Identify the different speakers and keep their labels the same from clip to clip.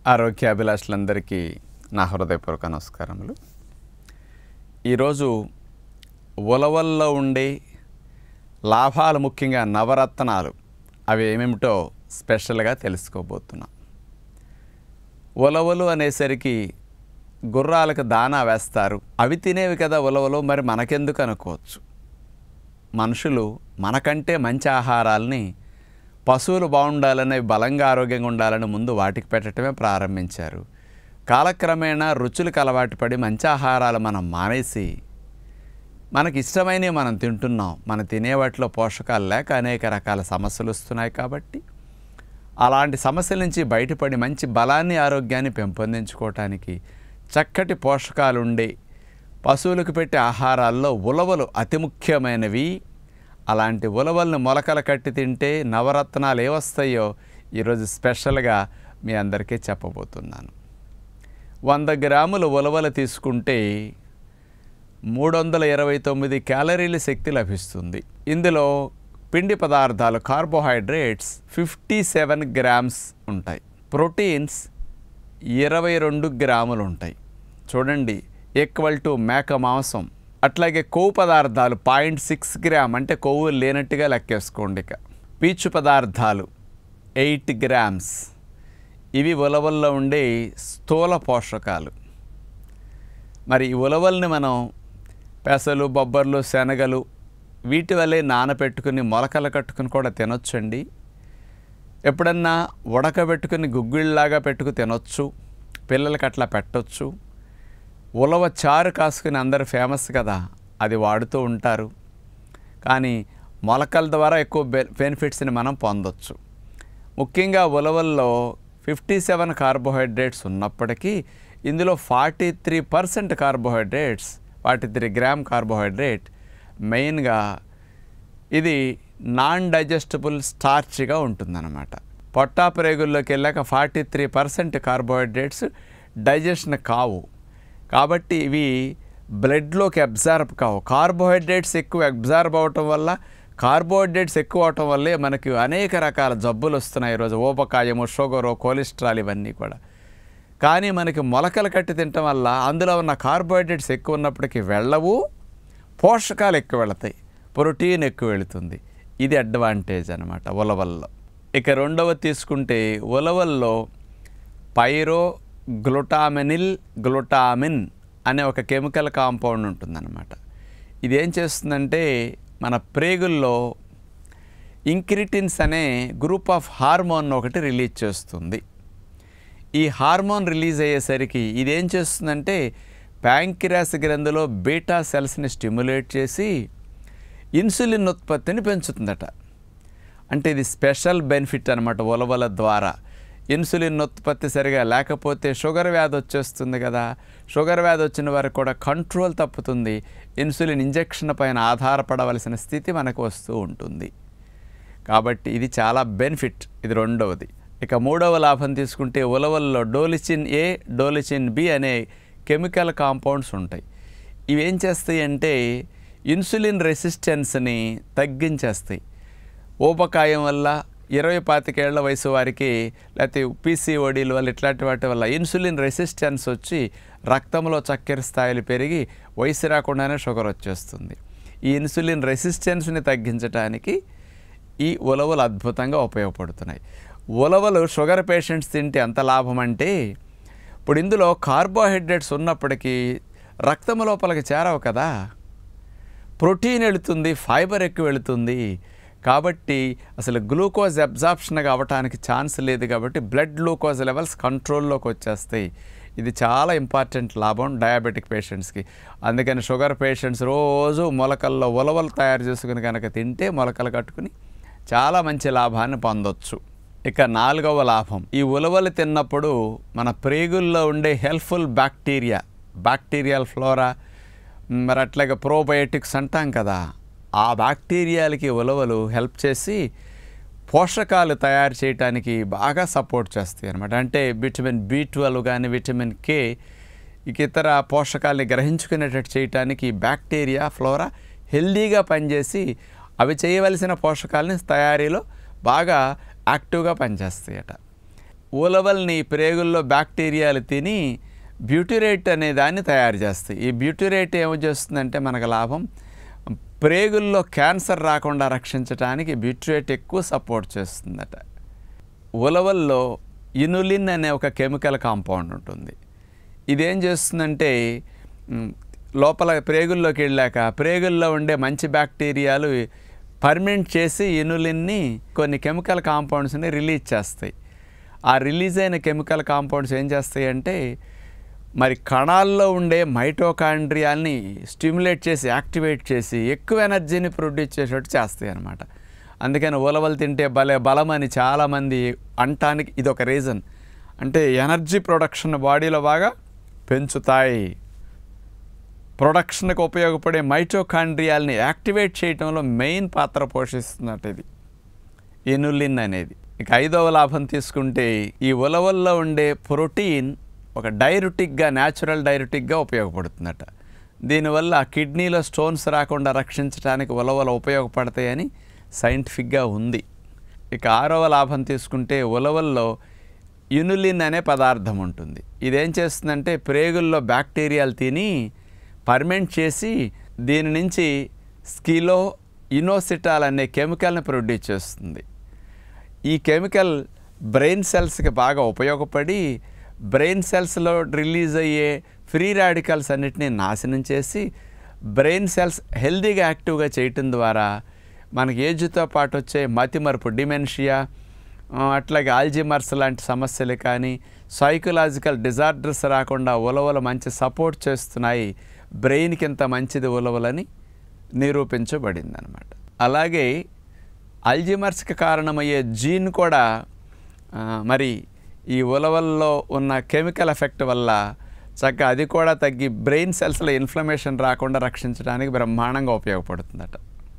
Speaker 1: ఆరోగ్యాభిలాషులందరికీ నా హృదయపూర్వక నమస్కారములు ఈరోజు ఉలవల్లో ఉండే లాభాలు ముఖ్యంగా నవరత్నాలు అవి ఏమేమిటో స్పెషల్గా తెలుసుకోబోతున్నాం ఉలవలు అనేసరికి గుర్రాలకు దానా వేస్తారు అవి తినేవి కదా ఉలవలు మరి మనకెందుకు అనుకోవచ్చు మనుషులు మనకంటే మంచి ఆహారాల్ని పశువులు బాగుండాలని బలంగా ఆరోగ్యంగా ఉండాలని ముందు వాటికి పెట్టడమే ప్రారంభించారు కాలక్రమేణా రుచులకు అలవాటు పడి మంచి ఆహారాలు మనం మానేసి మనకి ఇష్టమైనవి మనం తింటున్నాం మనం తినే వాటిలో పోషకాలు లేక అనేక రకాల సమస్యలు వస్తున్నాయి కాబట్టి అలాంటి సమస్యల నుంచి బయటపడి మంచి బలాన్ని ఆరోగ్యాన్ని పెంపొందించుకోవటానికి చక్కటి పోషకాలు ఉండే పశువులకు పెట్టే ఆహారాల్లో ఉలవలు అతి ముఖ్యమైనవి అలాంటి ఉలవల్ని మొలకలు కట్టి తింటే నవరత్నాలు ఏవస్తాయో ఈరోజు స్పెషల్గా మీ అందరికీ చెప్పబోతున్నాను వంద గ్రాముల ఉలవలు తీసుకుంటే మూడు వందల ఇరవై తొమ్మిది క్యాలరీల శక్తి లభిస్తుంది ఇందులో పిండి పదార్థాలు కార్బోహైడ్రేట్స్ ఫిఫ్టీ సెవెన్ గ్రామ్స్ ఉంటాయి ప్రోటీన్స్ ఇరవై రెండు గ్రాములు ఉంటాయి చూడండి ఈక్వల్ టు మేక మాంసం అట్లాగే కొవ్వు పదార్థాలు పాయింట్ సిక్స్ గ్రామ్ అంటే కొవ్వు లేనట్టుగా లెక్కేసుకోండి ఇక పీచు పదార్థాలు ఎయిట్ గ్రామ్స్ ఇవి ఉలవల్లో ఉండే స్థూల పోషకాలు మరి ఈ ఉలవల్ని మనం పెసలు బొబ్బర్లు శనగలు వీటి వల్లే నానబెట్టుకుని మొలకలు కట్టుకుని కూడా తినొచ్చండి ఎప్పుడన్నా ఉడకబెట్టుకుని గుగ్గిళ్ళలాగా పెట్టుకు తినొచ్చు పిల్లలకి అట్లా పెట్టొచ్చు ఉలవ చారు కాసుకుని అందరు ఫేమస్ కదా అది వాడుతూ ఉంటారు కానీ మొలకల ద్వారా ఎక్కువ బె బెనిఫిట్స్ని మనం పొందొచ్చు ముఖ్యంగా ఉలవల్లో ఫిఫ్టీ సెవెన్ కార్బోహైడ్రేట్స్ ఉన్నప్పటికీ ఇందులో forty three percent carbohydrates forty three gram carbohydrate మెయిన్గా ఇది నాన్ డైజెస్టబుల్ స్టార్చ్గా ఉంటుందన్నమాట పొట్టా ప్రేగుల్లోకి వెళ్ళాక forty three percent carbohydrates digestion కావు కాబట్టి ఇవి బ్లడ్లోకి అబ్జార్బ్ కావు కార్బోహైడ్రేట్స్ ఎక్కువ అబ్జార్బ్ అవటం వల్ల కార్బోహైడ్రేట్స్ ఎక్కువ అవటం వల్లే మనకి అనేక రకాల జబ్బులు వస్తున్నాయి ఈరోజు ఊబకాయము షుగరు కొలెస్ట్రాల్ ఇవన్నీ కూడా కానీ మనకి మొలకలు కట్టి తినటం వల్ల అందులో ఉన్న కార్బోహైడ్రేట్స్ ఎక్కువ ఉన్నప్పటికీ వెళ్ళవు పోషకాలు ఎక్కువ వెళతాయి ప్రోటీన్ ఎక్కువ వెళుతుంది ఇది అడ్వాంటేజ్ అనమాట ఉలవల్లో ఇక రెండవ తీసుకుంటే ఉలవల్లో పైరో గ్లూటామినిల్ గ్లూటామిన్ అనే ఒక కెమికల్ కాంపౌండ్ ఉంటుందన్నమాట ఇది ఏం చేస్తుందంటే మన ప్రేగుల్లో ఇంక్రిటిన్స్ అనే గ్రూప్ ఆఫ్ హార్మోన్ ఒకటి రిలీజ్ చేస్తుంది ఈ హార్మోన్ రిలీజ్ అయ్యేసరికి ఇది ఏం చేస్తుందంటే ప్యాంకిరాస్ గ్రంథిలో బీటా సెల్స్ని స్టిమ్యులేట్ చేసి ఇన్సులిన్ ఉత్పత్తిని పెంచుతుందట అంటే ఇది స్పెషల్ బెనిఫిట్ అనమాట ఉలవల ద్వారా ఇన్సులిన్ ఉత్పత్తి సరిగా లేకపోతే షుగర్ వ్యాధి వచ్చేస్తుంది కదా షుగర్ వ్యాధి వచ్చిన వారికి కూడా కంట్రోల్ తప్పుతుంది ఇన్సులిన్ ఇంజెక్షన్ పైన ఆధారపడవలసిన స్థితి మనకు వస్తూ ఉంటుంది కాబట్టి ఇది చాలా బెనిఫిట్ ఇది రెండవది ఇక మూడవ లాభం తీసుకుంటే ఉలవల్లో డోలిచిన్ ఏ డోలిచిన్ బి అనే కెమికల్ కాంపౌండ్స్ ఉంటాయి ఇవి ఏం చేస్తాయి అంటే ఇన్సులిన్ రెసిస్టెన్స్ని తగ్గించేస్తాయి ఊబకాయం వల్ల ఇరవై పాతికేళ్ల వయసు వారికి లేకపోతే పీసీఓడీల వల్ల ఇట్లాంటి వాటి వల్ల ఇన్సులిన్ రెసిస్టెన్స్ వచ్చి రక్తంలో చక్కెర స్థాయిలు పెరిగి వయసు రాకుండానే షుగర్ వచ్చేస్తుంది ఈ ఇన్సులిన్ రెసిస్టెన్స్ని తగ్గించడానికి ఈ ఉలవలు అద్భుతంగా ఉపయోగపడుతున్నాయి ఉలవలు షుగర్ పేషెంట్స్ తింటే ఎంత లాభం అంటే ఇప్పుడు ఇందులో కార్బోహైడ్రేట్స్ ఉన్నప్పటికీ రక్తం లోపలికి చేరవు కదా ప్రోటీన్ వెళుతుంది ఫైబర్ ఎక్కువ వెళుతుంది కాబట్టి అసలు గ్లూకోజ్ అబ్జార్ప్షన్ అవ్వటానికి ఛాన్స్ లేదు కాబట్టి బ్లడ్ గ్లూకోజ్ లెవెల్స్ కంట్రోల్లోకి వచ్చేస్తాయి ఇది చాలా ఇంపార్టెంట్ లాభం డయాబెటిక్ పేషెంట్స్కి అందుకని షుగర్ పేషెంట్స్ రోజు మొలకల్లో ఉలవలు తయారు చేసుకుని కనుక తింటే మొలకలు కట్టుకుని చాలా మంచి లాభాన్ని పొందొచ్చు ఇక నాలుగవ లాభం ఈ ఉలవలు తిన్నప్పుడు మన ప్రేగుల్లో ఉండే హెల్ప్ఫుల్ బ్యాక్టీరియా బ్యాక్టీరియల్ ఫ్లోరా మరి అట్లాగే ప్రోబయోటిక్స్ అంటాం కదా ఆ బ్యాక్టీరియాలకి ఉలవలు హెల్ప్ చేసి పోషకాలు తయారు చేయడానికి బాగా సపోర్ట్ చేస్తాయి అనమాట అంటే విటమిన్ బి ట్వెల్వ్ కానీ విటమిన్ కే ఇక ఇతర పోషకాల్ని గ్రహించుకునేటట్టు చేయడానికి బ్యాక్టీరియా ఫ్లోరా హెల్దీగా పనిచేసి అవి చేయవలసిన పోషకాలని తయారీలో బాగా యాక్టివ్గా పనిచేస్తాయట ఉలవల్ని ప్రేగుల్లో బ్యాక్టీరియాలు తిని బ్యూటిరేట్ అనే దాన్ని తయారు చేస్తాయి ఈ బ్యూటిరేట్ ఏమి చేస్తుందంటే మనకు లాభం ప్రేగుల్లో క్యాన్సర్ రాకుండా రక్షించడానికి బ్యూటిరేట్ ఎక్కువ సపోర్ట్ చేస్తుందట ఉలవల్లో ఇనులిన్ అనే ఒక కెమికల్ కాంపౌండ్ ఉంటుంది ఇదేం చేస్తుందంటే మ్, లోపల ప్రేగుల్లోకి వెళ్ళాక ప్రేగుల్లో ఉండే మంచి బ్యాక్టీరియాలు పర్మెంట్ చేసి ఇనులిన్ని కొన్ని కెమికల్ కాంపౌండ్స్ని రిలీజ్ చేస్తాయి ఆ రిలీజ్ అయిన కెమికల్ కాంపౌండ్స్ ఏం చేస్తాయి అంటే మరి కణాల్లో ఉండే మైటోకాండ్రియాల్ని స్టిమ్యులేట్ చేసి యాక్టివేట్ చేసి ఎక్కువ ఎనర్జీని ప్రొడ్యూస్ చేసేట్టు చేస్తాయి అన్నమాట అందుకని ఉలవలు తింటే భలే బలం అని చాలామంది అంటానికి ఇది ఒక రీజన్ అంటే ఎనర్జీ ప్రొడక్షన్ బాడీలో బాగా పెంచుతాయి ప్రొడక్షన్కి ఉపయోగపడే మైటోకాండ్రియాల్ని యాక్టివేట్ చేయడంలో మెయిన్ పాత్ర పోషిస్తున్నట్టు ఇది ఎనులిన్ అనేది ఇక ఐదవ లాభం తీసుకుంటే ఈ ఉలవల్లో ఉండే ప్రోటీన్ ఒక డైరుటిక్గా న్యాచురల్ డైరుటిక్గా ఉపయోగపడుతుందట దీనివల్ల కిడ్నీలో స్టోన్స్ రాకుండా రక్షించడానికి ఉలవలు ఉపయోగపడతాయని సైంటిఫిక్గా ఉంది ఇక ఆరవ లాభం తీసుకుంటే ఉలవల్లో ఇనులిన్ అనే పదార్థం ఉంటుంది ఇదేం చేస్తుందంటే ప్రేగుల్లో బ్యాక్టీరియాలు తిని పర్మెంట్ చేసి దీని నుంచి స్కిలో ఇనోసిటాల్ అనే కెమికల్ని ప్రొడ్యూస్ చేస్తుంది ఈ కెమికల్ బ్రెయిన్ సెల్స్కి బాగా ఉపయోగపడి బ్రెయిన్ సెల్స్లో రిలీజ్ అయ్యే ఫ్రీ రాడికల్స్ అన్నిటినీ నాశనం చేసి బ్రెయిన్ సెల్స్ హెల్దీగా యాక్టివ్గా చేయటం ద్వారా మనకి ఏజ్తో పాటు వచ్చే మతిమరుపు డిమెన్షియా ఆ, అట్లాగే ఆల్జిమర్స్ లాంటి సమస్యలు కానీ సైకలాజికల్ డిజార్డర్స్ రాకుండా ఉలవలు మంచి సపోర్ట్ చేస్తున్నాయి బ్రెయిన్కి ఇంత మంచిది ఉలవలని నిరూపించబడింది అనమాట అలాగే అల్జిమర్స్కి కారణమయ్యే జీన్ కూడా ఆ, మరి ఈ ఉలవల్లో ఉన్న కెమికల్ ఎఫెక్ట్ వల్ల చక్కగా అది కూడా తగ్గి బ్రెయిన్ సెల్స్లో ఇన్ఫ్లమేషన్ రాకుండా రక్షించడానికి బ్రహ్మాండంగా ఉపయోగపడుతుందట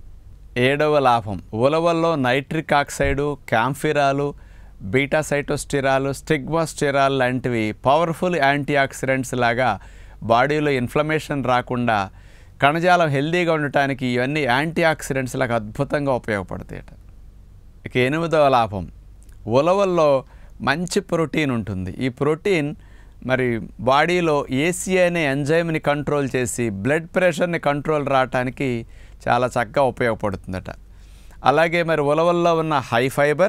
Speaker 1: ఏడవ లాభం ఉలవల్లో నైట్రిక్ ఆక్సైడు క్యాంఫిరాలు బీటాసైటోస్టిరాలు స్టిగ్మాస్టిరాల్ లాంటివి పవర్ఫుల్ యాంటీ ఆక్సిడెంట్స్ లాగా బాడీలో ఇన్ఫ్లమేషన్ రాకుండా కణజాలం హెల్దీగా ఉండటానికి ఇవన్నీ యాంటీ ఆక్సిడెంట్స్ లాగా అద్భుతంగా ఉపయోగపడతాయట ఇక ఎనిమిదవ లాభం ఉలవల్లో మంచి ప్రోటీన్ ఉంటుంది ఈ ప్రోటీన్ మరి బాడీలో ఏసీ అనే ఎంజైమ్ని కంట్రోల్ చేసి బ్లడ్ ప్రెషర్ని కంట్రోల్ రావటానికి చాలా చక్కగా ఉపయోగపడుతుందట అలాగే మరి ఉలవల్లో ఉన్న high fibre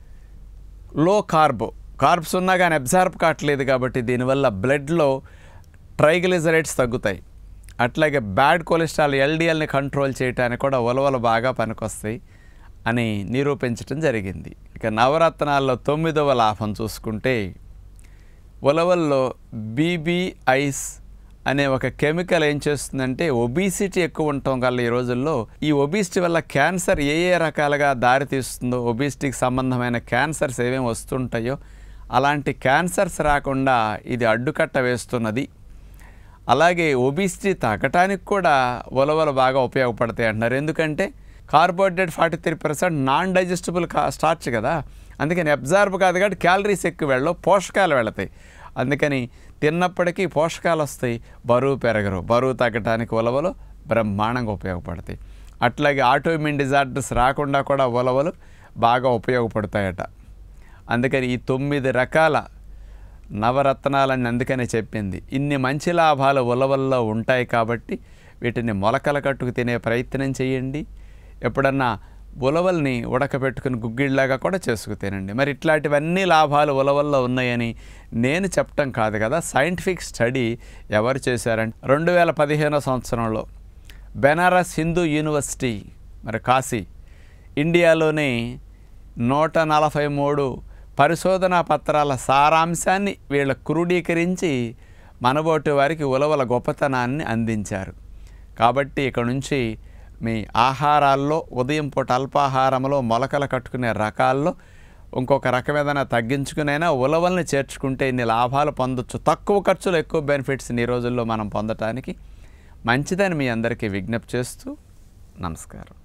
Speaker 1: low carb carbs ఉన్నా కానీ అబ్జార్బ్ కావట్లేదు కాబట్టి దీనివల్ల బ్లడ్లో ట్రైగ్లిజరైడ్స్ తగ్గుతాయి అట్లాగే బ్యాడ్ కొలెస్ట్రాల్ ఎల్డిఎల్ని కంట్రోల్ చేయడానికి కూడా ఉలవలు బాగా పనికొస్తాయి అని నిరూపించడం జరిగింది ఇక నవరత్నాల్లో తొమ్మిదవ లాభం చూసుకుంటే ఉలవల్లో బీబీఐస్ అనే ఒక కెమికల్ ఏం చేస్తుందంటే ఒబీసిటీ ఎక్కువ ఉండటం వల్ల ఈ రోజుల్లో ఈ ఒబీసిటీ వల్ల క్యాన్సర్ ఏ ఏ రకాలుగా దారితీస్తుందో ఒబీసిటీకి సంబంధమైన క్యాన్సర్స్ ఏమేమి వస్తుంటాయో అలాంటి క్యాన్సర్స్ రాకుండా ఇది అడ్డుకట్ట వేస్తున్నది అలాగే ఒబిసిటీ తగ్గటానికి కూడా ఉలవలు బాగా ఉపయోగపడతాయి అంటున్నారు ఎందుకంటే carbohydrate forty three percent non digestible కా స్టార్చ్ కదా అందుకని అబ్జార్బ్ కాదు కాబట్టి క్యాలరీస్ ఎక్కువ వెళ్ళవు పోషకాలు వెళతాయి అందుకని తిన్నప్పటికీ పోషకాలు వస్తాయి బరువు పెరగరు బరువు తగ్గటానికి ఉలవలు బ్రహ్మాండంగా ఉపయోగపడతాయి అట్లాగే ఆటోఇమ్యూన్ డిజార్డర్స్ రాకుండా కూడా ఉలవలు బాగా ఉపయోగపడతాయట అందుకని ఈ తొమ్మిది రకాల నవరత్నాలని అందుకనే చెప్పింది ఇన్ని మంచి లాభాలు ఉలవల్లో ఉంటాయి కాబట్టి వీటిని మొలకల కట్టుకు తినే ప్రయత్నం చేయండి ఎప్పుడన్నా ఉలవల్ని ఉడకబెట్టుకుని గుగ్గిళ్ళలాగా కూడా చేసుకు తినండి మరి ఇట్లాంటివన్నీ లాభాలు ఉలవల్లో ఉన్నాయని నేను చెప్పటం కాదు కదా సైంటిఫిక్ స్టడీ ఎవరు చేశారంటే రెండు వేల పదిహేనో సంవత్సరంలో బెనారస్ హిందూ యూనివర్సిటీ మరి కాశీ ఇండియాలోనే నూట నలభై మూడు పరిశోధనా పత్రాల సారాంశాన్ని వీళ్ళ క్రోడీకరించి మనబోటి వారికి ఉలవల గొప్పతనాన్ని అందించారు కాబట్టి ఇక నుంచి మీ ఆహారాల్లో ఉదయం పూట అల్పాహారంలో మొలకలు కట్టుకునే రకాల్లో ఇంకొక రకం ఏదైనా తగ్గించుకునైనా ఉలవల్ని చేర్చుకుంటే ఇన్ని లాభాలు పొందొచ్చు తక్కువ ఖర్చులో ఎక్కువ బెనిఫిట్స్ ఈ రోజుల్లో మనం పొందటానికి మంచిదని మీ అందరికీ విజ్ఞప్తి చేస్తూ నమస్కారం